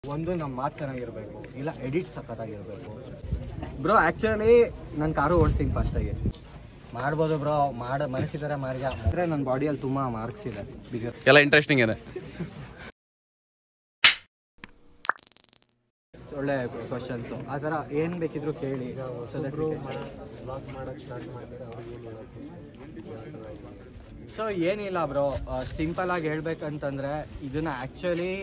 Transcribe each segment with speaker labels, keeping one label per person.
Speaker 1: ಒಂದು ನಮ್ಮ ಮಾತು ಚೆನ್ನಾಗಿರಬೇಕು ಇಲ್ಲ ಎಡಿಟ್ ಸಖತ್ತಾಗಿರಬೇಕು ಬ್ರೋ ಆ್ಯಕ್ಚುಲಿ ನಾನು ಕಾರು ಓಡಿಸ್ತೀನಿ ಫಸ್ಟಾಗಿ ಮಾಡ್ಬೋದು ಬ್ರೋ ಮಾಡ ಮನಸ್ಸಿದ್ದಾರೆ ಮಾರ್ಗ ಅಂದರೆ ನನ್ನ ಬಾಡಿಯಲ್ಲಿ ತುಂಬ ಮಾರ್ಕ್ಸ್ ಇದೆ ಬಿಗರ್
Speaker 2: ಎಲ್ಲ ಇಂಟ್ರೆಸ್ಟಿಂಗ್ ಇದೆ
Speaker 1: ಒಳ್ಳೆ ಕ್ವಶನ್ಸು ಆ ಥರ ಏನು ಬೇಕಿದ್ರು ಕೇಳಿ ಸೊ ಏನಿಲ್ಲ ಬ್ರೋ ಸಿಂಪಲ್ ಆಗಿ ಹೇಳ್ಬೇಕಂತಂದ್ರೆ ಇದನ್ನ ಆ್ಯಕ್ಚುಲಿ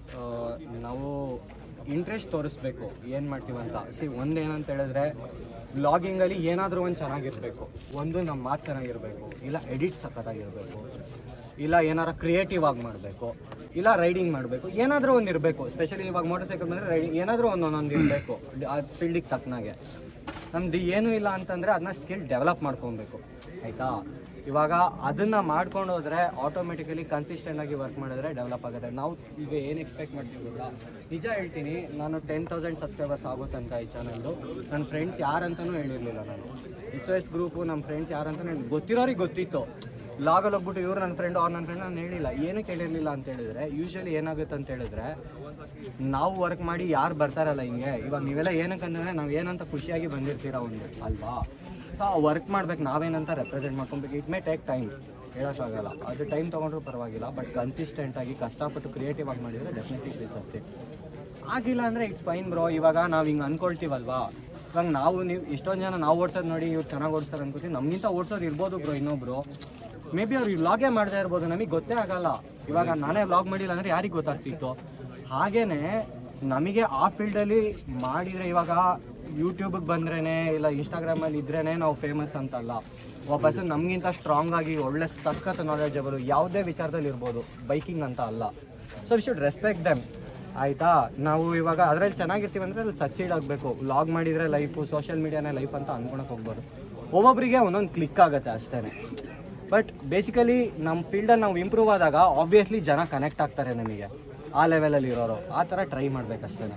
Speaker 1: ನಾವು ಇಂಟ್ರೆಸ್ಟ್ ತೋರಿಸ್ಬೇಕು ಏನು ಮಾಡ್ತೀವಿ ಅಂತ ಸಿ ಒಂದು ಏನಂತ ಹೇಳಿದ್ರೆ ಬ್ಲಾಗಿಂಗಲ್ಲಿ ಏನಾದರೂ ಒಂದು ಚೆನ್ನಾಗಿರಬೇಕು ಒಂದು ನಮ್ಮ ಮಾತು ಚೆನ್ನಾಗಿರಬೇಕು ಇಲ್ಲ ಎಡಿಟ್ ಸಖತ್ತಾಗಿರಬೇಕು ಇಲ್ಲ ಏನಾರ ಕ್ರಿಯೇಟಿವ್ ಆಗಿ ಮಾಡಬೇಕು ಇಲ್ಲ ರೈಡಿಂಗ್ ಮಾಡಬೇಕು ಏನಾದರೂ ಒಂದು ಇರಬೇಕು ಸ್ಪೆಷಲಿ ಇವಾಗ ಮೋಟರ್ ಸೈಕಲ್ ಬಂದರೆ ರೈಡಿಂಗ್ ಏನಾದರೂ ಒಂದು ಒಂದೊಂದು ಇರಬೇಕು ಆ ಫೀಲ್ಡಿಗೆ ತಕ್ಕನಾಗೆ ನಮ್ದು ಏನೂ ಇಲ್ಲ ಅಂತಂದರೆ ಅದನ್ನ ಸ್ಕಿಲ್ ಡೆವಲಪ್ ಮಾಡ್ಕೊಬೇಕು ಆಯಿತಾ ಇವಾಗ ಅದನ್ನು ಮಾಡ್ಕೊಂಡು ಹೋದ್ರೆ ಆಟೋಮೆಟಿಕಲಿ ಕನ್ಸಿಸ್ಟೆಂಟ್ ಆಗಿ ವರ್ಕ್ ಮಾಡಿದ್ರೆ ಡೆವಲಪ್ ಆಗುತ್ತೆ ನಾವು ಈಗ ಏನು ಎಕ್ಸ್ಪೆಕ್ಟ್ ಮಾಡ್ತೀವಿ ಗೊತ್ತಾ ನಿಜ ಹೇಳ್ತೀನಿ ನಾನು ಟೆನ್ ತೌಸಂಡ್ ಸಬ್ಸ್ಕ್ರೈಬರ್ಸ್ ಆಗೋ ತನಕ ಈ ಚಾನಲ್ಲು ನನ್ನ ಫ್ರೆಂಡ್ಸ್ ಯಾರಂತನೂ ಹೇಳಿರಲಿಲ್ಲ ನಾನು ಎಸ್ ಎಸ್ ಗ್ರೂಪು ನಮ್ಮ ಫ್ರೆಂಡ್ಸ್ ಯಾರಂತನೂ ಹೇಳಿ ಗೊತ್ತಿರೋರಿಗೆ ಗೊತ್ತಿತ್ತು ಲಾಗಲ್ಲಿ ಹೋಗ್ಬಿಟ್ಟು ಇವ್ರು ನನ್ನ ಫ್ರೆಂಡ್ ಅವ್ರು ನನ್ನ ಫ್ರೆಂಡ್ ನಾನು ಹೇಳಿಲ್ಲ ಏನು ಕೇಳಿರಲಿಲ್ಲ ಅಂತ ಹೇಳಿದ್ರೆ ಯೂಶಲಿ ಏನಾಗುತ್ತೆ ಅಂತ ಹೇಳಿದ್ರೆ ನಾವು ವರ್ಕ್ ಮಾಡಿ ಯಾರು ಬರ್ತಾರಲ್ಲ ಹಿಂಗೆ ಇವಾಗ ನೀವೆಲ್ಲ ಏನಕ್ಕಂದ್ರೆ ನಾವು ಏನಂತ ಖುಷಿಯಾಗಿ ಬಂದಿರ್ತೀರ ಒಂದು ಅಲ್ವಾ ಸೊ ವರ್ಕ್ ಮಾಡ್ಬೇಕು ನಾವೇನಂತ ರೆಪ್ರೆಸೆಂಟ್ ಮಾಡ್ಕೊಬೇಕು ಇಟ್ ಮೇ ಟೇಕ್ ಟೈಮ್ ಹೇಳೋಕ್ಕಾಗಲ್ಲ ಅದು ಟೈಮ್ ತೊಗೊಂಡ್ರೂ ಪರವಾಗಿಲ್ಲ ಬಟ್ ಕನ್ಸಿಸ್ಟೆಂಟಾಗಿ ಕಷ್ಟಪಟ್ಟು ಕ್ರಿಯೇಟಿವ್ ಆಗಿ ಮಾಡಿದರೆ ಡೆಫಿನೆಟ್ಲಿ ವಿಲ್ ಸಕ್ಸೆಸ್ ಆಗಿಲ್ಲ ಅಂದರೆ ಇಟ್ಸ್ ಫೈನ್ ಬ್ರೋ ಇವಾಗ ನಾವು ಹಿಂಗೆ ಅನ್ಕೊಳ್ತೀವಲ್ವಾ ಇವಾಗ ನಾವು ನೀವು ಎಷ್ಟೊಂದು ಜನ ನಾವು ಓಡ್ಸೋದು ನೋಡಿ ಇವ್ರು ಚೆನ್ನಾಗಿ ಓಡಿಸ್ತಾರೆ ಅನ್ಕೋತೀವಿ ನಮಗಿಂತ ಓಡಿಸೋರು ಇರ್ಬೋದು ಬ್ರೋ ಇನ್ನೊಬ್ರು ಮೇ ಬಿ ಅವ್ರು ವ್ಲಾಗೇ ಮಾಡ್ತಾ ಇರ್ಬೋದು ನಮಗೆ ಗೊತ್ತೇ ಆಗಲ್ಲ ಇವಾಗ ನಾನೇ ವ್ಲಾಗ್ ಮಾಡಿಲ್ಲ ಅಂದರೆ ಯಾರಿಗೆ ಗೊತ್ತಾಗ್ತಿತ್ತು ಹಾಗೇನೆ ನಮಗೆ ಆ ಫೀಲ್ಡಲ್ಲಿ ಮಾಡಿದರೆ ಇವಾಗ ಯೂಟ್ಯೂಬಿಗೆ ಬಂದ್ರೇ ಇಲ್ಲ ಇನ್ಸ್ಟಾಗ್ರಾಮಲ್ಲಿ ಇದ್ರೇ ನಾವು ಫೇಮಸ್ ಅಂತಲ್ಲ ಒಬ್ಬ ಪರ್ಸನ್ ನಮಗಿಂತ ಸ್ಟ್ರಾಂಗ್ ಆಗಿ ಒಳ್ಳೆ ಸಖತ್ ನಾಲೆಜಬಲ್ ಯಾವುದೇ ವಿಚಾರದಲ್ಲಿ ಇರ್ಬೋದು ಬೈಕಿಂಗ್ ಅಂತ ಅಲ್ಲ so we should respect them ಆಯಿತಾ ನಾವು ಇವಾಗ ಅದರಲ್ಲಿ ಚೆನ್ನಾಗಿರ್ತೀವಿ ಅಂದರೆ ಅಲ್ಲಿ ಸಕ್ಸೀಡ್ ಆಗಬೇಕು ವ್ಲಾಗ್ ಮಾಡಿದರೆ ಲೈಫು ಸೋಷಿಯಲ್ ಮೀಡಿಯಾನೇ ಲೈಫ್ ಅಂತ ಅನ್ಕೊಳಕ್ಕೆ ಹೋಗ್ಬಾರ್ದು ಒಬ್ಬೊಬ್ಬರಿಗೆ ಒಂದೊಂದು ಕ್ಲಿಕ್ ಆಗುತ್ತೆ ಅಷ್ಟೇ ಬಟ್ ಬೇಸಿಕಲಿ ನಮ್ಮ ಫೀಲ್ಡಲ್ಲಿ ನಾವು ಇಂಪ್ರೂವ್ ಆದಾಗ ಆಬ್ವಿಯಸ್ಲಿ ಜನ ಕನೆಕ್ಟ್ ಆಗ್ತಾರೆ ನಮಗೆ ಆ ಲೆವೆಲಲ್ಲಿ ಇರೋರು ಆ ಥರ ಟ್ರೈ ಮಾಡ್ಬೇಕಷ್ಟೇ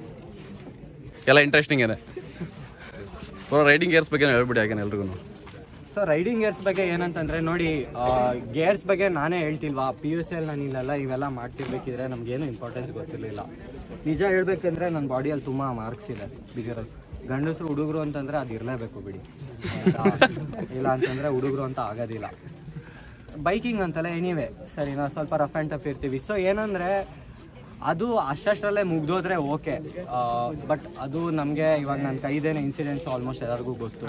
Speaker 2: ಎಲ್ಲ ಇಂಟ್ರೆಸ್ಟಿಂಗ್ ಇದೆ ಬ್ರೋ ರೈಡಿಂಗ್ ಗೇರ್ಸ್ ಬಗ್ಗೆ ಹೇಳ್ಬಿಡಿ ಯಾಕೆ ಎಲ್ರಿಗೂ
Speaker 1: ಸೊ ರೈಡಿಂಗ್ ಗೇರ್ಸ್ ಬಗ್ಗೆ ಏನಂತಂದ್ರೆ ನೋಡಿ ಗೇರ್ಸ್ ಬಗ್ಗೆ ನಾನೇ ಹೇಳ್ತಿಲ್ವಾ ಪಿ ಯು ಸಿ ಅಲ್ಲಿ ನಾನು ಇಲ್ಲೆಲ್ಲ ಇವೆಲ್ಲ ಮಾಡ್ತಿರ್ಬೇಕಿದ್ರೆ ನಮಗೇನು ಇಂಪಾರ್ಟೆನ್ಸ್ ಗೊತ್ತಿರಲಿಲ್ಲ ನಿಜ ಹೇಳ್ಬೇಕಂದ್ರೆ ನನ್ನ ಬಾಡಿಯಲ್ಲಿ ತುಂಬ ಮಾರ್ಕ್ಸ್ ಇದೆ ಬಿಗಿರೋದು ಗಂಡಸರು ಹುಡುಗರು ಅಂತಂದ್ರೆ ಅದು ಇರಲೇಬೇಕು ಬಿಡಿ ಆಯ್ತಾ? ಇಲ್ಲ ಅಂತಂದ್ರೆ ಹುಡುಗರು ಅಂತ ಆಗೋದಿಲ್ಲ ಬೈಕಿಂಗ್ ಅಂತಲ್ಲ ಎನಿವೆ ಸರಿ ನಾವು ಸ್ವಲ್ಪ ರಫ್ ಆ್ಯಂಡ್ ಟಫ್ ಇರ್ತೀವಿ ಸೊ ಏನಂದರೆ ಅದು ಅಷ್ಟಷ್ಟರಲ್ಲೇ ಮುಗ್ದೋದ್ರೆ ಓಕೆ ಬಟ್ ಅದು ನಮಗೆ ಇವಾಗ ನನ್ನ ಕೈದೇನೆ ಇನ್ಸಿಡೆಂಟ್ಸ್ ಆಲ್ಮೋಸ್ಟ್ ಎಲ್ಲರಿಗೂ ಗೊತ್ತು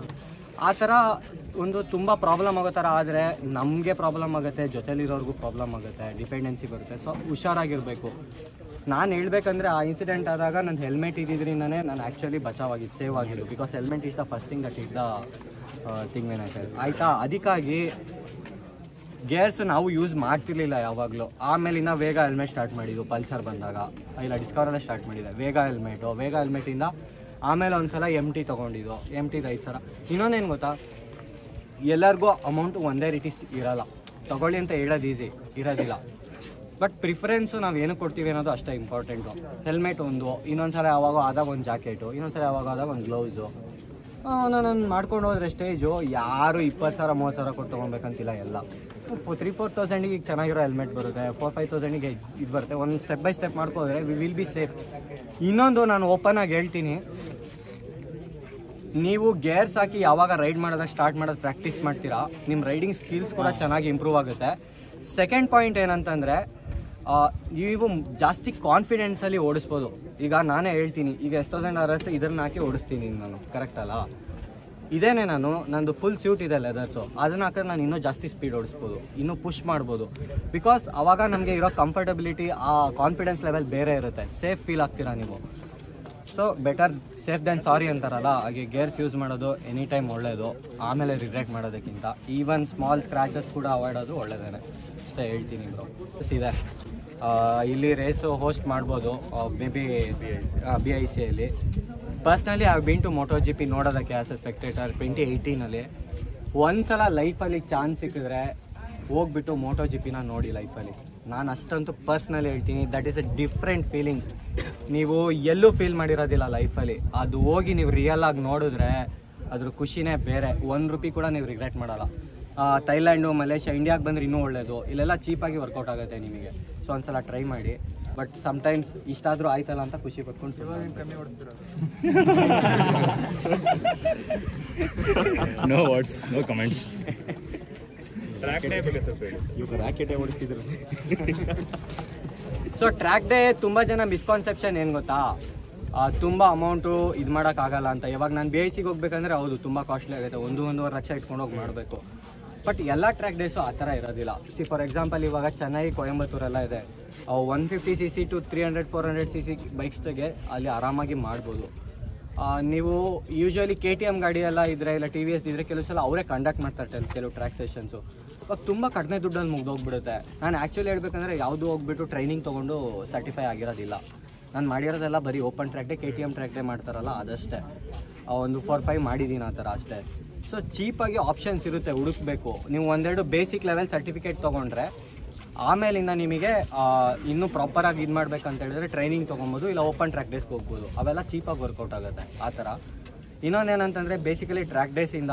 Speaker 1: ಆ ಥರ ಒಂದು ತುಂಬ ಪ್ರಾಬ್ಲಮ್ ಆಗೋ ಥರ ಆದರೆ ನಮಗೆ ಪ್ರಾಬ್ಲಮ್ ಆಗುತ್ತೆ ಜೊತೆಲಿರೋರ್ಗೂ ಪ್ರಾಬ್ಲಮ್ ಆಗುತ್ತೆ ಡಿಪೆಂಡೆನ್ಸಿ ಬರುತ್ತೆ ಸೊ ಹುಷಾರಾಗಿರಬೇಕು ನಾನು ಹೇಳ್ಬೇಕಂದ್ರೆ ಆ ಇನ್ಸಿಡೆಂಟ್ ಆದಾಗ ನನ್ನ ಹೆಲ್ಮೆಟ್ ಇದ್ದಿದ್ರಿಂದನೇ ನಾನು ಆ್ಯಕ್ಚುಲಿ ಬಚಾವಾಗಿದ್ದು ಸೇವ್ ಆಗಿದ್ದು because helmet is the first thing that is the thing ಏನಾಯ್ತು ಆಯಿತಾ ಅದಕ್ಕಾಗಿ ಗೇರ್ಸ್ ನಾವು ಯೂಸ್ ಮಾಡ್ತಿರ್ಲಿಲ್ಲ ಯಾವಾಗಲೂ ಆಮೇಲೆ ಇನ್ನು ವೇಗ ಹೆಲ್ಮೆಟ್ ಸ್ಟಾರ್ಟ್ ಮಾಡಿದ್ದು ಪಲ್ಸರ್ ಬಂದಾಗ ಇಲ್ಲ ಡಿಸ್ಕವರಲ್ಲೇ ಸ್ಟಾರ್ಟ್ ಮಾಡಿದೆ ವೇಗ ಹೆಲ್ಮೆಟು ವೇಗ ಹೆಲ್ಮೆಟಿಂದ ಆಮೇಲೆ ಒಂದ್ಸಲ ಎಮ್ ಟಿ ತೊಗೊಂಡಿದ್ದು ಎಮ್ ಟಿ ಐದು ಸಾವಿರ ಇನ್ನೊಂದೇನು ಗೊತ್ತಾ ಎಲ್ಲರಿಗೂ ಅಮೌಂಟು ಒಂದೇ ರೀತಿ ಸ್- ಇರಲ್ಲ ತಗೊಳ್ಳಿ ಅಂತ ಹೇಳೋದು ಈಸಿ ಇರೋದಿಲ್ಲ ಬಟ್ ಪ್ರಿಫರೆನ್ಸು ನಾವು ಏನು ಕೊಡ್ತೀವಿ ಅನ್ನೋದು ಅಷ್ಟೇ ಇಂಪಾರ್ಟೆಂಟು ಹೆಲ್ಮೆಟ್ ಒಂದು ಇನ್ನೊಂದ್ಸಲ ಯಾವಾಗ ಆದಾಗ ಒಂದು ಜಾಕೆಟು ಇನ್ನೊಂದ್ಸಲ ಯಾವಾಗ ಆದಾಗ ಒಂದು ಗ್ಲೌಸು ನಾನು ಮಾಡ್ಕೊಂಡು ಹೋದ್ರೆ ಸ್ಟೇಜು ಯಾರು ಇಪ್ಪತ್ತು ಸಾವಿರ ಮೂವತ್ತು ಸಾವಿರ ಕೊಟ್ಟು ತೊಗೊಬೇಕಂತಿಲ್ಲ ಎಲ್ಲ ತ್ರೀ ಫೋರ್ ತೌಸಂಡಿಗೆ ಈಗ ಚೆನ್ನಾಗಿರೋ ಹೆಲ್ಮೆಟ್ ಬರುತ್ತೆ ಫೋರ್ ಫೈವ್ ತೌಸಂಡಿಗೆ ಇದು ಬರುತ್ತೆ ಒಂದು ಸ್ಟೆಪ್ ಬೈ ಸ್ಟೆಪ್ ಮಾಡ್ಕೋದ್ರೆ ವಿ ವಿಲ್ ಬಿ ಸೇಫ್ ಇನ್ನೊಂದು ನಾನು ಓಪನ್ ಆಗಿ ಹೇಳ್ತೀನಿ ನೀವು ಗೇರ್ಸ್ ಹಾಕಿ ಯಾವಾಗ ರೈಡ್ ಮಾಡೋದಾಗ ಸ್ಟಾರ್ಟ್ ಮಾಡೋದು ಪ್ರಾಕ್ಟೀಸ್ ಮಾಡ್ತೀರಾ ನಿಮ್ಮ ರೈಡಿಂಗ್ ಸ್ಕಿಲ್ಸ್ ಕೂಡ ಚೆನ್ನಾಗಿ ಇಂಪ್ರೂವ್ ಆಗುತ್ತೆ ಸೆಕೆಂಡ್ ಪಾಯಿಂಟ್ ಏನಂತಂದರೆ ನೀವು ಜಾಸ್ತಿ ಕಾನ್ಫಿಡೆನ್ಸಲ್ಲಿ ಓಡಿಸ್ಬೋದು ಈಗ ನಾನೇ ಹೇಳ್ತೀನಿ ಈಗ ಎಷ್ಟು ತೌಸಂಡ್ ಅವರಷ್ಟು ಇದನ್ನ ಹಾಕಿ ಓಡಿಸ್ತೀನಿ ನಾನು ಕರೆಕ್ಟ್ ಅಲ್ಲ ಇದೇನೆ ನಾನು ನಂದು ಫುಲ್ ಸ್ಯೂಟ್ ಇದೆ ಲೆದರ್ಸು ಅದನ್ನ ಹಾಕಿದ್ರೆ ನಾನು ಇನ್ನೂ ಜಾಸ್ತಿ ಸ್ಪೀಡ್ ಓಡಿಸ್ಬೋದು ಇನ್ನೂ ಪುಷ್ ಮಾಡ್ಬೋದು ಬಿಕಾಸ್ ಅವಾಗ ನಮಗೆ ಇರೋ ಕಂಫರ್ಟಬಿಲಿಟಿ ಆ ಕಾನ್ಫಿಡೆನ್ಸ್ ಲೆವೆಲ್ ಬೇರೆ ಇರುತ್ತೆ ಸೇಫ್ ಫೀಲ್ ಆಗ್ತೀರಾ ನೀವು so better safe then sorry ಅಂತಾರಲ್ಲ ಹಾಗೆ ಗೇರ್ಸ್ ಯೂಸ್ ಮಾಡೋದು ಎನಿ ಟೈಮ್ ಒಳ್ಳೆಯದು ಆಮೇಲೆ ರಿಗ್ರೆಟ್ ಮಾಡೋದಕ್ಕಿಂತ ಈವನ್ ಸ್ಮಾಲ್ ಸ್ಕ್ರಾಚಸ್ ಕೂಡ ಅವಾಯ್ಡ್ ಆದರೂ ಒಳ್ಳೆಯದೇನೆ ಅಷ್ಟೇ ಹೇಳ್ತೀನಿ ಬ್ರೋ ಇದೆ ಆ, ಇಲ್ಲಿ ರೇಸು ಹೋಸ್ಟ್ ಮಾಡ್ಬೋದು ಮೇ ಬಿ ಬಿ ಐ ಸಿಯಲ್ಲಿ personally I been to moto G P ನೋಡೋದಕ್ಕೆ ಆಸ್ ಎ ಸ್ಪೆಕ್ಟೇಟರ್ ಟ್ವೆಂಟಿ ಏಯ್ಟೀನಲ್ಲಿ ಒಂದ್ಸಲ ಲೈಫಲ್ಲಿ ಚಾನ್ಸ್ ಸಿಕ್ಕಿದ್ರೆ ಹೋಗ್ಬಿಟ್ಟು ಮೋಟೋ ಜಿ ಪಿನ ನೋಡಿ ಲೈಫಲ್ಲಿ ನಾನು ಅಷ್ಟಂತೂ ಪರ್ಸ್ನಲಿ ಹೇಳ್ತೀನಿ that is a different feeling ನೀವು ಎಲ್ಲೂ ಫೀಲ್ ಮಾಡಿರೋದಿಲ್ಲ ಲೈಫಲ್ಲಿ ಅದು ಹೋಗಿ ನೀವು ರಿಯಲ್ ಆಗಿ ನೋಡಿದ್ರೆ ಅದ್ರ ಖುಷಿನೇ ಬೇರೆ ಒಂದು ರೂಪಾಯಿ ಕೂಡ ನೀವು ರಿಗ್ರೆಟ್ ಮಾಡಲ್ಲ ಆ, ಥೈಲ್ಯಾಂಡು ಮಲೇಷ್ಯಾ ಇಂಡಿಯಾಗೆ ಬಂದ್ರೆ ಇನ್ನೂ ಒಳ್ಳೆಯದು ಇಲ್ಲೆಲ್ಲ ಚೀಪಾಗಿ ವರ್ಕೌಟ್ ಆಗುತ್ತೆ ನಿಮಗೆ ಸೊ ಒಂದ್ಸಲ ಟ್ರೈ ಮಾಡಿ ಬಟ್ ಸಮ್ಟೈಮ್ಸ್ ಇಷ್ಟಾದರೂ ಆಯ್ತಲ್ಲ ಅಂತ ಖುಷಿ ಪಟ್ಕೊಂಡು
Speaker 3: no words no comments
Speaker 1: so track day ತುಂಬ ಜನ ಮಿಸ್ಕಾನ್ಸೆಪ್ಷನ್ ಏನು ಗೊತ್ತಾ ಆ, ತುಂಬ ಅಮೌಂಟು ಇದು ಮಾಡೋಕ್ಕಾಗಲ್ಲ ಅಂತ ಇವಾಗ ನಾನು ಬಿ ಐ ಸಿಗೆ ಹೋಗ್ಬೇಕಂದ್ರೆ ಹೌದು ತುಂಬ ಕಾಸ್ಟ್ಲಿ ಆಗುತ್ತೆ ಒಂದು ಒಂದೂವರೆ ಲಕ್ಷ ಇಟ್ಕೊಂಡು ಹೋಗಿ ಮಾಡಬೇಕು ಬಟ್ ಎಲ್ಲ ಟ್ರ್ಯಾಕ್ ಡೇಸು ಆ ಥರ ಇರೋದಿಲ್ಲ ಸಿ ಫಾರ್ ಎಕ್ಸಾಂಪಲ್ ಇವಾಗ ಚೆನ್ನೈ ಕೊಯಂಬತ್ತೂರೆಲ್ಲ ಇದೆ one fifty C C to three hundred four hundred C C ಬೈಕ್ಸ್ಗೆ ಅಲ್ಲಿ ಆರಾಮಾಗಿ ಮಾಡ್ಬೋದು ಆ, ನೀವು ಯೂಶ್ವಲಿ ಕೆ ಟಿ ಎಮ್ ಗಾಡಿ ಎಲ್ಲ ಇದ್ರೆ ಇಲ್ಲ ಟಿ ವಿ ಎಸ್ ಇದ್ರೆ ಕೆಲವು ಸಲ ಅವರೇ ಕಂಡಕ್ಟ್ ಮಾಡ್ತಾರೆ tel- ಕೆಲವು ಟ್ರ್ಯಾಕ್ ಸೆಷನ್ಸು ಇವಾಗ ತುಂಬ ಕಡಿಮೆ ದುಡ್ಡಲ್ಲಿ ಮುಗ್ದೋಗ್ಬಿಡುತ್ತೆ ನಾನು ಆ್ಯಕ್ಚುಲಿ ಹೇಳ್ಬೇಕಂದ್ರೆ ಯಾವುದು ಹೋಗ್ಬಿಟ್ಟು ಟ್ರೈನಿಂಗ್ ತೊಗೊಂಡು ಸರ್ಟಿಫೈ ಆಗಿರೋದಿಲ್ಲ ನಾನು ಮಾಡಿರೋದೆಲ್ಲ ಬರೀ open track day K T M track day ಮಾಡ್ತಾರಲ್ಲ ಅದಷ್ಟೇ ಆ, ಒಂದು ಫೋರ್ ಫೈವ್ ಮಾಡಿದ್ದೀನಿ ಆ ಥರ ಅಷ್ಟೇ ಸೊ ಚೀಪಾಗಿ ಆಪ್ಷನ್ಸ್ ಇರುತ್ತೆ ಹುಡುಕ್ಬೇಕು ನೀವು ಒಂದೆರಡು ಬೇಸಿಕ್ ಲೆವೆಲ್ ಸರ್ಟಿಫಿಕೇಟ್ ತೊಗೊಂಡ್ರೆ ಆಮೇಲಿಂದ ನಿಮಗೆ ಆ, ಇನ್ನೂ ಪ್ರಾಪರಾಗಿ ಇದು ಮಾಡ್ಬೇಕಂತ ಹೇಳಿದ್ರೆ ಟ್ರೈನಿಂಗ್ ತೊಗೊಬೋದು ಇಲ್ಲ ಓಪನ್ ಟ್ರ್ಯಾಕ್ ಡೇಸ್ಗೆ ಹೋಗ್ಬೋದು ಅವೆಲ್ಲ ಚೀಪಾಗಿ ವರ್ಕೌಟ್ ಆಗುತ್ತೆ ಆ ಥರ ಇನ್ನೊಂದೇನಂತಂದರೆ ಬೇಸಿಕಲಿ ಟ್ರ್ಯಾಕ್ ಡೇಸಿಂದ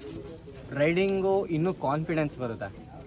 Speaker 1: ರೈಡಿಂಗು ಇನ್ನೂ ಕಾನ್ಫಿಡೆನ್ಸ್ ಬರುತ್ತೆ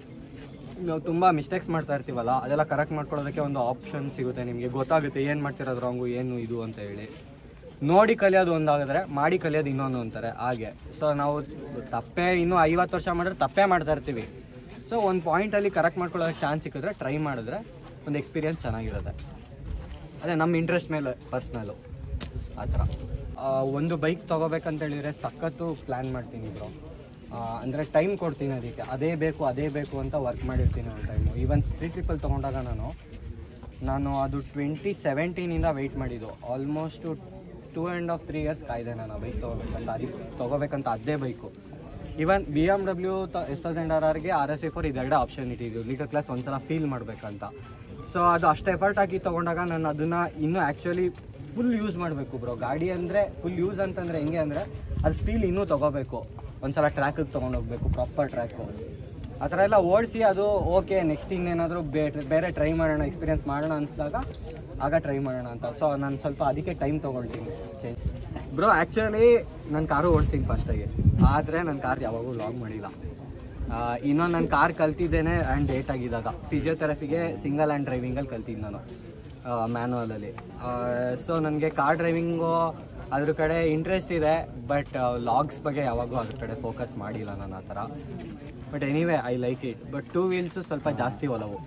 Speaker 1: ನಾವು ತುಂಬ ಮಿಸ್ಟೇಕ್ಸ್ ಮಾಡ್ತಾ ಇರ್ತೀವಲ್ಲ ಅದೆಲ್ಲ ಕರೆಕ್ಟ್ ಮಾಡ್ಕೊಳ್ಳೋದಕ್ಕೆ ಒಂದು ಆಪ್ಷನ್ ಸಿಗುತ್ತೆ ನಿಮಗೆ ಗೊತ್ತಾಗುತ್ತೆ ಏನು ಮಾಡ್ತಿರೋದು ರಾಂಗು ಏನು ಇದು ಅಂತ ಹೇಳಿ ನೋಡಿ ಕಲಿಯೋದು ಒಂದಾಗಿದ್ರೆ ಮಾಡಿ ಕಲಿಯೋದು ಇನ್ನೊಂದು ಅಂತಾರೆ ಹಾಗೆ ಸೊ ನಾವು ತಪ್ಪೇ ಇನ್ನೂ ಐವತ್ತು ವರ್ಷ ಮಾಡಿದ್ರೆ ತಪ್ಪೇ ಮಾಡ್ತಾ ಇರ್ತೀವಿ ಸೊ ಒಂದು ಪಾಯಿಂಟಲ್ಲಿ ಕರೆಕ್ಟ್ ಮಾಡ್ಕೊಳ್ಳೋದಕ್ಕೆ ಚಾನ್ಸ್ ಸಿಕ್ಕಿದ್ರೆ ಟ್ರೈ ಮಾಡಿದ್ರೆ ಒಂದು ಎಕ್ಸ್ಪೀರಿಯನ್ಸ್ ಚೆನ್ನಾಗಿರುತ್ತೆ ಅದೇ ನಮ್ಮ ಇಂಟ್ರೆಸ್ಟ್ ಮೇಲೆ ಪರ್ಸ್ನಲ್ಲು ಆ ಥರ ಆ, ಒಂದು ಬೈಕ್ ತೊಗೋಬೇಕಂತ ಹೇಳಿದ್ರೆ ಸಖತ್ತು ಪ್ಲ್ಯಾನ್ ಮಾಡ್ತೀನಿ ಬ್ರೋ ಅಂದರೆ ಟೈಮ್ ಕೊಡ್ತೀನಿ ಅದಕ್ಕೆ ಅದೇ ಬೇಕು ಅದೇ ಬೇಕು ಅಂತ ವರ್ಕ್ ಮಾಡಿರ್ತೀನಿ ಒಂದು ಟೈಮು ಈವನ್ ಸ್ಟ್ರೀಟ್ ಟ್ರಿಪ್ಪಲ್ಲಿ ತೊಗೊಂಡಾಗ ನಾನು ನಾನು ಅದು ಟ್ವೆಂಟಿ ಸೆವೆಂಟೀನಿಂದ ವೆಯ್ಟ್ ಮಾಡಿದ್ದು almost two and half three years ಕಾಯ್ದೆ ನಾನು ಆ ಬೈಕ್ ತೊಗೋಬೇಕಂತ ಅದಕ್ಕೆ ತೊಗೋಬೇಕಂತ ಅದೇ bike even B M W S thousand R R R S A four ಇದೆರಡು ಆಪ್ಷನ್ ಇಟ್ಟಿದ್ದು ಲೀಟರ್ ಕ್ಲಾಸ್ ಒಂದ್ಸಲ ಫೀಲ್ ಮಾಡಬೇಕಂತ ಸೊ ಅದು ಅಷ್ಟು ಎಫರ್ಟ್ ಹಾಕಿ ತೊಗೊಂಡಾಗ ನಾನು ಅದನ್ನು ಇನ್ನೂ ಆ್ಯಕ್ಚುಲಿ ಫುಲ್ ಯೂಸ್ ಮಾಡಬೇಕು ಬ್ರೋ ಗಾಡಿ ಅಂದರೆ ಫುಲ್ ಯೂಸ್ ಅಂತಂದರೆ ಹೆಂಗೆ ಅಂದರೆ ಅದು ಫೀಲ್ ಇನ್ನೂ ತೊಗೋಬೇಕು ಒಂದ್ಸಲ ಟ್ರ್ಯಾಕಿಗೆ ತೊಗೊಂಡೋಗ್ಬೇಕು ಪ್ರಾಪರ್ ಟ್ರ್ಯಾಕು ಆ ಥರ ಎಲ್ಲ ಓಡಿಸಿ ಅದು ಓಕೆ ನೆಕ್ಸ್ಟ್ ಇನ್ನೇನಾದರೂ ಬೇರೆ ಟ್ರೈ ಮಾಡೋಣ ಎಕ್ಸ್ಪೀರಿಯನ್ಸ್ ಮಾಡೋಣ ಅನಿಸಿದಾಗ ಆಗ ಟ್ರೈ ಮಾಡೋಣ ಅಂತ ಸೊ ನಾನು ಸ್ವಲ್ಪ ಅದಕ್ಕೆ ಟೈಮ್ ತೊಗೊಳ್ತೀನಿ ಚೇಂಜ್ ಬ್ರೋ ಆ್ಯಕ್ಚುಲಿ ನಾನು ಕಾರು ಓಡಿಸ್ತೀನಿ ಫಸ್ಟಾಗಿ ಆದರೆ ನನ್ನ ಕಾರ್ ಯಾವಾಗೂ ಲಾಂಗ್ ಮಾಡಿಲ್ಲ ಇನ್ನೊಂದು ನಾನು ಕಾರ್ ಕಲ್ತಿದ್ದೇನೆ ಆ್ಯಂಡ್ ಡೇಟ್ ಆಗಿದ್ದಾಗ ಫಿಸಿಯೋಥೆರಪಿಗೆ ಸಿಂಗಲ್ ಹ್ಯಾಂಡ್ ಡ್ರೈವಿಂಗಲ್ಲಿ ಕಲ್ತಿದ್ದು ನಾನು ಮ್ಯಾನುವಲಲ್ಲಿ ಸೊ ನನಗೆ ಕಾರ್ ಡ್ರೈವಿಂಗು ಅದ್ರ ಕಡೆ ಇಂಟ್ರೆಸ್ಟ್ ಇದೆ ಬಟ್ ಲಾಗ್ಸ್ ಬಗ್ಗೆ ಯಾವಾಗೂ ಅದ್ರ ಕಡೆ ಫೋಕಸ್ ಮಾಡಿಲ್ಲ ನಾನು ಆ ಥರ but anyway I like it but two wheels ಸ್ವಲ್ಪ ಜಾಸ್ತಿ ಒಲವು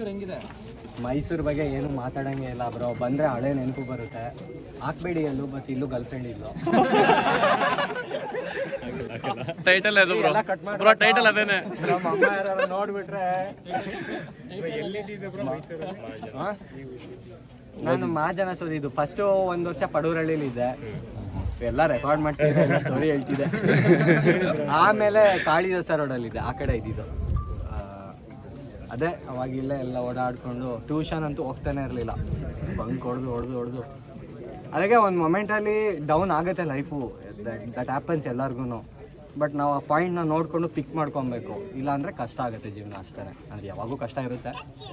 Speaker 1: ಮೈಸೂರು ಬಗ್ಗೆ ಏನು ಮಾತಾಡಂಗೆ ಇಲ್ಲ ಬ್ರೋ ಬಂದರೆ ಹಳೆ ನೆನಪು ಬರುತ್ತೆ ಹಾಕ್ಬೇಡಿ ಎಲ್ಲೂ ಬಟ್ ಇಲ್ಲೂ ಗರ್ಲ್ ಫ್ರೆಂಡ್ ಇಲ್ಲೋ
Speaker 2: ಟೈಟಲ್ ಅದು ಬ್ರೋ
Speaker 1: ಎಲ್ಲ cut ಮಾಡ್ಬಿಡಪ್ಪ.
Speaker 2: ಬ್ರೋ ಟೈಟಲ್ ಅದೇನೆ
Speaker 1: ನಮ್ಮ ಅಮ್ಮ ಯಾರು ನೋಡ್ಬಿಟ್ರೆ ಹಾ? ನಾನು ಮಹಾಜನ ಸೋದಿದ್ದು ಫಸ್ಟು ಒಂದು ವರ್ಷ ಪಡೂರಳ್ಳಿಲಿ ಇದ್ದೆ ಎಲ್ಲ ರೆಕಾರ್ಡ್ ಮಾಡ್ತಿದ್ದೆ ಸ್ಟೋರಿ ಹೇಳ್ತಿದ್ದೆ ಆಮೇಲೆ ಕಾಳಿದಾಸ ರೋಡಲ್ಲಿದ್ದೆ ಆ ಕಡೆ ಇದ್ದಿದ್ದು ಆ, ಅದೇ ಅವಾಗ ಇಲ್ಲೇ ಎಲ್ಲ ಓಡಾಡ್ಕೊಂಡು ಟ್ಯೂಷನ್ ಅಂತೂ ಹೋಗ್ತಾನೆ ಇರಲಿಲ್ಲ ಬಂಕ್ ಹೊಡೆದು ಹೊಡೆದು ಹೊಡೆದು ಅದಕ್ಕೆ ಒಂದು ಮೊಮೆಂಟಲ್ಲಿ ಡೌನ್ ಆಗುತ್ತೆ ಲೈಫು ದಟ್ ಹ್ಯಾಪನ್ಸ್ ಎಲ್ಲರಿಗೂ ಬಟ್ ನಾವು ಆ ಪಾಯಿಂಟ್ನ ನೋಡಿಕೊಂಡು ಪಿಕ್ ಮಾಡ್ಕೊಬೇಕು ಇಲ್ಲಾಂದರೆ ಕಷ್ಟ ಆಗುತ್ತೆ ಜೀವನ ಅಷ್ಟೇ ಅದು ಯಾವಾಗೂ ಕಷ್ಟ ಇರುತ್ತೆ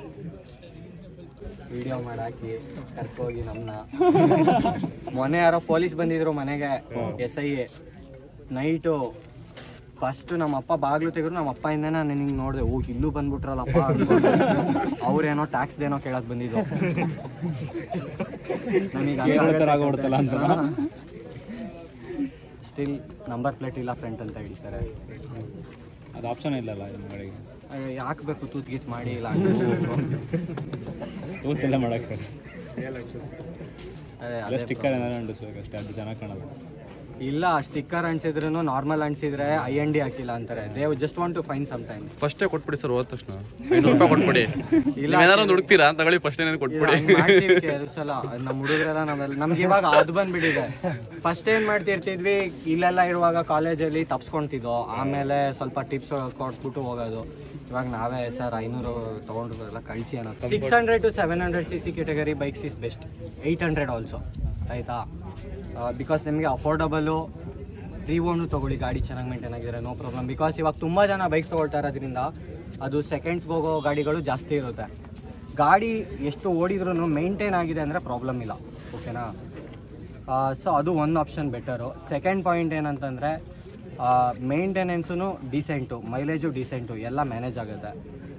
Speaker 1: ವಿಡಿಯೋ ಮಾಡಾಕಿ ಕರ್ಕೋಗಿ ನಮ್ಮನ್ನ ಮೊನ್ನೆ ಯಾರೋ ಪೊಲೀಸ್ ಬಂದಿದ್ರು ಮನೆಗೆ S I a night first ನಮ್ಮ ಅಪ್ಪ ಬಾಗ್ಲು ತೆಗೆದ್ರು ನಮ್ಮ ಅಪ್ಪ ಇಂದನೇ ನಾನು ನಿಂಗೆ ನೋಡಿದೆ ಓ ಇಲ್ಲೂ ಬಂದ್ಬಿಟ್ರಲ್ಲಪ್ಪ ಅನ್ಕೊಂಡೆ. ಅವ್ರೇನೋ ಟ್ಯಾಕ್ಸ್ದೇನೋ ಕೇಳಕ್ ಬಂದಿದ್ದು
Speaker 3: ಆಗೋಗ್ಬಿಡುತ್ತಲ್ಲ ಅಂತ
Speaker 1: ಸ್ಟಿಲ್ ನಂಬರ್ ಪ್ಲೇಟ್ ಇಲ್ಲ ಫ್ರಂಟ್ ಅಂತ ಹೇಳ್ತಾರೆ
Speaker 3: ಅದು ಆಪ್ಷನ್ ಇಲ್ಲಲ್ಲ ನಿಮ್ಮ ಗಾಡಿಗೆ
Speaker 1: ಹಾಕ್ಬೇಕು ತೂತ್ ಗೀತ್ ಮಾಡಿ ಇಲ್ಲ
Speaker 3: ತೂತೆಲ್ಲ ಮಾಡೋಕ್ಕೆ
Speaker 1: ಅದೇ
Speaker 3: ಅಲ್ಲ
Speaker 1: ಅದೇ
Speaker 3: ಸ್ಟಿಕ್ಕರ್ ಏನಾದ್ರು ಅಂಟಿಸ್ಬೇಕು ಅಷ್ಟೇ ಅದು ಚೆನ್ನಾಗಿ ಕಾಣಲ್ಲ
Speaker 1: ಇಲ್ಲ ಸ್ಟಿಕ್ಕರ್ ಅನ್ಸಿದ್ರು ನಾರ್ಮಲ್ ಅನ್ಸಿದ್ರೆ ಐ ಎನ್ ಡಿ ಹಾಕಿಲ್ಲ ಅಂತಾರೆ they just want to fine sometimes
Speaker 2: ಫಸ್ಟೇ ಕೊಟ್ಬಿಡಿ ಸರ್ ಹೋದ ತಕ್ಷಣ ಐನೂರು ರೂಪಾಯಿ ಕೊಟ್ಬಿಡಿ
Speaker 1: ಇಲ್ಲ.
Speaker 2: ಇಲ್ಲ ಏನಾದ್ರು ಒಂದು ಹುಡುಕ್ತೀರಾ ತಗೊಳ್ಳಿ ಫಸ್ಟ್ ಏನೇನು ಕೊಟ್ಬಿಡಿ
Speaker 1: ಸಲ ನಮ್ಮ ಹುಡುಗರೆಲ್ಲ ನಾವೆಲ್ಲ ನಮ್ಗೆ ಇವಾಗ ಅದು ಬಂದ್ಬಿಟ್ಟಿದೆ ಫಸ್ಟ್ ಏನ್ ಮಾಡ್ತಿರ್ತಿದ್ವಿ ಇಲ್ಲೆಲ್ಲ ಇರುವಾಗ ಕಾಲೇಜಲ್ಲಿ ತಪ್ಸ್ಕೊಂತಿದ್ದೋ ಆಮೇಲೆ ಸ್ವಲ್ಪ ಟಿಪ್ಸ್ ಕೊಟ್ಬಿಟ್ಟು ಹೋಗೋದು ಇವಾಗ ನಾವೇ ಸರ್ ಐನೂರು ತೊಗೊಂಡ್ರಲ್ಲ ಕಳಿಸಿ ಅನ್ನೋ six hundred to seven hundred C C category bikes is best eight hundred also ಆಯಿತಾ ಬಿಕಾಸ್ ನಿಮಗೆ ಅಫೋರ್ಡಬಲು ರೀವೋನು ತೊಗೊಳ್ಳಿ ಗಾಡಿ ಚೆನ್ನಾಗಿ ಮೇಂಟೈನ್ ಆಗಿದ್ರೆ ನೋ ಪ್ರಾಬ್ಲಮ್ ಬಿಕಾಸ್ ಇವಾಗ ತುಂಬ ಜನ ಬೈಕ್ಸ್ ತೊಗೊಳ್ತಾ ಇರೋದ್ರಿಂದ ಅದು ಸೆಕೆಂಡ್ಸ್ಗೆ ಹೋಗೋ ಗಾಡಿಗಳು ಜಾಸ್ತಿ ಇರುತ್ತೆ ಗಾಡಿ ಎಷ್ಟು ಓಡಿದ್ರೂ ಮೇಂಟೈನ್ ಆಗಿದೆ ಅಂದರೆ ಪ್ರಾಬ್ಲಮ್ ಇಲ್ಲ ಓಕೆನಾ ಸೊ ಅದು ಒಂದು ಆಪ್ಷನ್ ಬೆಟರು ಸೆಕೆಂಡ್ ಪಾಯಿಂಟ್ ಏನಂತಂದರೆ ಮೇಂಟೆನೆನ್ಸು ಡೀಸೆಂಟು ಮೈಲೇಜು ಡೀಸೆಂಟು ಎಲ್ಲ ಮ್ಯಾನೇಜ್ ಆಗುತ್ತೆ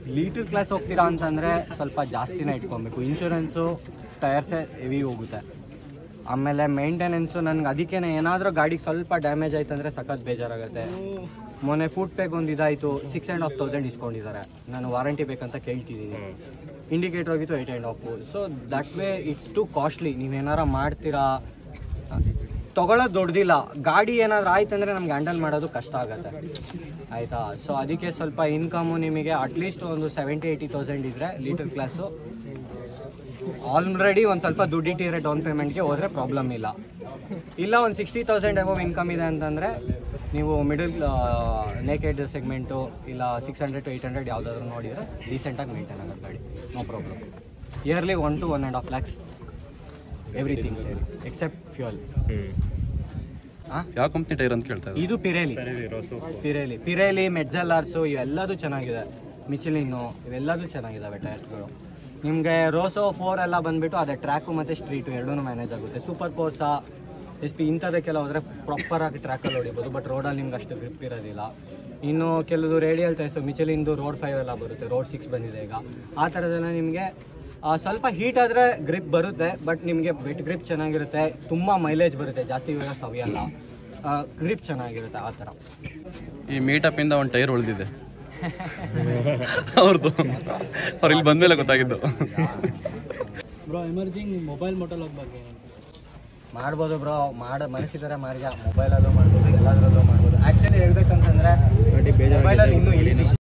Speaker 1: ಲೀಟರ್ ಕ್ಲಾಸ್ ಹೋಗ್ತೀರಾ ಅಂತಂದರೆ ಸ್ವಲ್ಪ ಜಾಸ್ತಿನೇ ಇಟ್ಕೊಬೇಕು ಇನ್ಶೂರೆನ್ಸು ಟೈರ್ಸೇ ಹೆವಿ ಹೋಗುತ್ತೆ ಆಮೇಲೆ ಮೇಂಟೆನೆನ್ಸು ನನಗೆ ಅದಕ್ಕೇ ಏನಾದರೂ ಗಾಡಿಗೆ ಸ್ವಲ್ಪ ಡ್ಯಾಮೇಜ್ ಆಯ್ತು ಅಂದರೆ ಸಖತ್ ಬೇಜಾರಾಗುತ್ತೆ ಮೊನ್ನೆ ಫುಡ್ ಪೇಗ್ ಒಂದು ಇದಾಯಿತು ಸಿಕ್ಸ್ ಆ್ಯಂಡ್ ಹಾಫ್ ತೌಸಂಡ್ ಇಸ್ಕೊಂಡಿದ್ದಾರೆ ನಾನು ವಾರಂಟಿ ಬೇಕಂತ ಕೇಳ್ತಿದ್ದೀನಿ ಇಂಡಿಕೇಟರ್ ಹೋಗಿತ್ತು eight and half so that way it's too costly ನೀವೇನಾರ ಮಾಡ್ತೀರಾ ತೊಗೊಳೋದು ದೊಡ್ಡದಿಲ್ಲ ಗಾಡಿ ಏನಾದರೂ ಆಯ್ತು ಅಂದರೆ ನಮ್ಗೆ ಹ್ಯಾಂಡಲ್ ಮಾಡೋದು ಕಷ್ಟ ಆಗುತ್ತೆ ಆಯಿತಾ ಸೊ ಅದಕ್ಕೆ ಸ್ವಲ್ಪ ಇನ್ಕಮು ನಿಮಗೆ ಅಟ್ಲೀಸ್ಟ್ ಒಂದು ಸೆವೆಂಟಿ ಏಯ್ಟಿ ತೌಸಂಡ್ ಇದ್ದರೆ ಲೀಟರ್ ಕ್ಲಾಸು ಆಲ್ರೆಡಿ ಒಂದು ಸ್ವಲ್ಪ ದುಡ್ಡು ಇಟ್ಟಿರೋ ಡೌನ್ ಪೇಮೆಂಟ್ಗೆ ಹೋದರೆ ಪ್ರಾಬ್ಲಮ್ ಇಲ್ಲ ಇಲ್ಲ ಒಂದು ಸಿಕ್ಸ್ಟಿ ತೌಸಂಡ್ ಅಬವ್ ಇನ್ಕಮ್ ಇದೆ ಅಂತಂದರೆ ನೀವು ಮಿಡಲ್ ನೇಕೆಡ್ ಸೆಗ್ಮೆಂಟು ಇಲ್ಲ six hundred to eight hundred ಯಾವುದಾದ್ರೂ ನೋಡಿದರೆ ಡೀಸೆಂಟಾಗಿ ಮೇಂಟೈನ್ ಆಗುತ್ತೆ ಗಾಡಿ no problem yearly one to one and half lakhs everything ಸೇರಿ ಎಕ್ಸೆಪ್ಟ್ ಫ್ಯೂಯಲ್ ಹಾಂ
Speaker 2: ಯಾವ ಕಂಪ್ನಿ ಟೈರ್ ಅಂತ ಕೇಳ್ತಾ ಇದ್ದಾರೆ
Speaker 1: ಇದು ಪಿರೇಲಿ ಪಿರೇಲಿ ಪಿರೇಲಿ ಮೆಡ್ಜಲ್ಲಾರ್ಸು ಇವೆಲ್ಲದೂ ಚೆನ್ನಾಗಿದೆ ಮಿಚಿಲಿನ್ನು ಇವೆಲ್ಲದೂ ಚೆನ್ನಾಗಿದ್ದಾವೆ ಟೈರ್ಸ್ಗಳು ನಿಮಗೆ ರೋಸೋ ಫೋರ್ ಎಲ್ಲ ಬಂದ್ಬಿಟ್ಟು ಅದೇ ಟ್ರ್ಯಾಕು ಮತ್ತು ಸ್ಟ್ರೀಟು ಎರಡೂ ಮ್ಯಾನೇಜ್ ಆಗುತ್ತೆ ಸೂಪರ್ ಫೋರ್ಸಾ ಎಸ್ ಪಿ ಇಂಥದಕ್ಕೆಲ್ಲ ಹೋದರೆ ಪ್ರಾಪರಾಗಿ ಟ್ರ್ಯಾಕಲ್ಲಿ ಹೊಡಿಬೋದು ಬಟ್ ರೋಡಲ್ಲಿ ನಿಮ್ಗೆ ಅಷ್ಟು ಗ್ರಿಪ್ ಇರೋದಿಲ್ಲ ಇನ್ನು ಕೆಲವು ರೇಡಿಯಲ್ ಟೈರ್ಸು ಮಿಚಲಿಂದು ರೋಡ್ ಫೈವ್ ಎಲ್ಲ ಬರುತ್ತೆ ರೋಡ್ ಸಿಕ್ಸ್ ಬಂದಿದೆ ಈಗ ಆ ಥರದೆಲ್ಲ ನಿಮಗೆ ಆ, ಸ್ವಲ್ಪ ಹೀಟ್ ಆದರೆ ಗ್ರಿಪ್ ಬರುತ್ತೆ ಬಟ್ ನಿಮಗೆ ಬೆಟ್ ಗ್ರಿಪ್ ಚೆನ್ನಾಗಿರುತ್ತೆ ತುಂಬ ಮೈಲೇಜ್ ಬರುತ್ತೆ ಜಾಸ್ತಿ ಇವಾಗ ಸವಿಯಲ್ಲ ಗ್ರಿಪ್ ಚೆನ್ನಾಗಿರುತ್ತೆ ಆ ಥರ
Speaker 2: ಈ ಮೀಟಪ್ ಇಂದ ಒಂದು ಟೈರ್ ಉಳಿದಿದೆ ಅವ್ರದ್ದು ಅವ್ರು ಇಲ್ಲಿ ಬಂದ್ಮೇಲೆ ಗೊತ್ತಾಗಿದ್ದು
Speaker 3: ಬ್ರೋ ಎಮರ್ಜಿಂಗ್ ಮೊಬೈಲ್ ಮೊಟಲ್ ಬಗ್ಗೆ
Speaker 1: ಮಾಡ್ಬೋದು ಬ್ರೋ ಮಾಡ ಮನಸ್ಸಿದ್ದಾರೆ ಮಾರ್ಗ ಮೊಬೈಲಲ್ಲೂ ಮಾಡ್ಬೋದು ಎಲ್ಲದರಲ್ಲೂ ಮಾಡ್ಬೋದು ಆ್ಯಕ್ಚುಲಿ ಹೇಳ್ಬೇಕಂತಂದರೆ ಮೊಬೈಲಲ್ಲಿ ಇನ್ನೂ ಇಳಿಸಿ